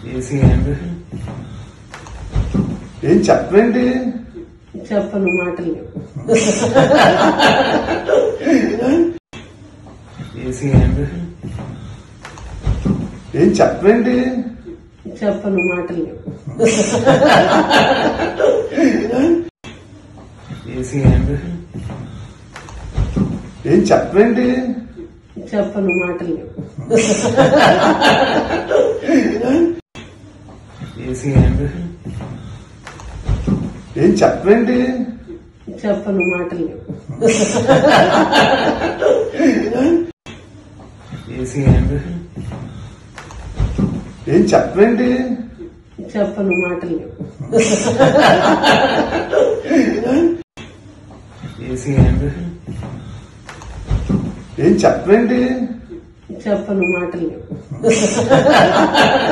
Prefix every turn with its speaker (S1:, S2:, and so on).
S1: వేసేయండి
S2: ఏం చెప్పండి
S3: చెప్పను మాటలు
S1: వేసేయండి
S2: ఏం చెప్పండి
S3: చెప్పను మాటలు
S1: వేసేయండి
S2: ఏం చెప్పండి
S3: చెప్పను మాటలు
S1: వేసేయండి
S2: ఏం చెప్పండి
S3: చెప్పను మాటలు
S1: వేసేయండి
S2: ఏం చెప్పండి
S3: చెప్పను మాటలు
S1: వేసేయండి
S2: ఏం చెప్పండి
S3: చెప్పను మాటలు